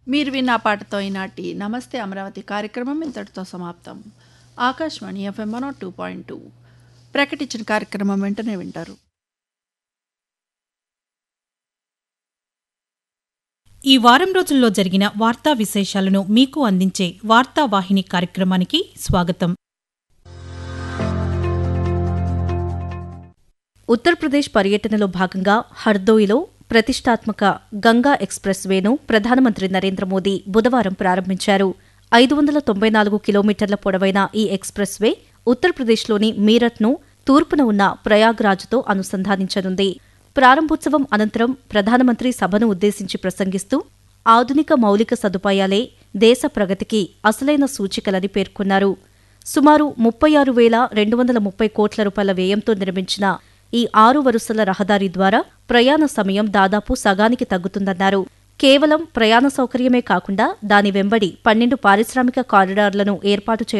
మీరు విన్న ఆ పాటతో ఈనాటి నమస్తే అమరావతి కార్యక్రమం ఇంతటితో సమాప్తం Akashvani FM one two point two ప్రకటించిన కార్యక్రమం వెంటనే వింటారు ఈ వారం రోజుల్లో జరిగిన వార్తా విశేషాలను మీకు అందించే వార్తావాహిని కార్యక్రమానికి స్వాగతం ఉత్తరప్రదేశ్ పర్యటనలో భాగంగా హర్దోయిలో ప్రతిష్టాత్మక గంగా ఎక్స్ప్రెస్ వేను ప్రధానమంత్రి నరేంద్ర మోదీ బుధవారం ప్రారంభించారు ఐదు వందల తొంభై నాలుగు కిలోమీటర్ల పొడవైన ఈ ఎక్స్ప్రెస్ వే ఉత్తరప్రదేశ్లోని మీరట్ను తూర్పున ఉన్న ప్రయాగ్రాజ్తో అనుసంధానించనుంది ప్రారంభోత్సవం అనంతరం ప్రధానమంత్రి సభను ఉద్దేశించి ప్రసంగిస్తూ ఆధునిక మౌలిక సదుపాయాలే దేశ ప్రగతికి అసలైన సూచికలని పేర్కొన్నారు సుమారు ముప్పై ఆరు వేల రెండు వందల ముప్పై కోట్ల రూపాయల వ్యయంతో నిర్మించిన ఈ ఆరు వరుసల రహదారి ద్వారా ప్రయాణ సమయం దాదాపు సగానికి తగ్గుతుందన్నారు కేవలం ప్రయాణ సౌకర్యమే కాకుండా దాని వెంబడి పన్నెండు పారిశ్రామిక కారిడార్లను ఏర్పాటు చేయడం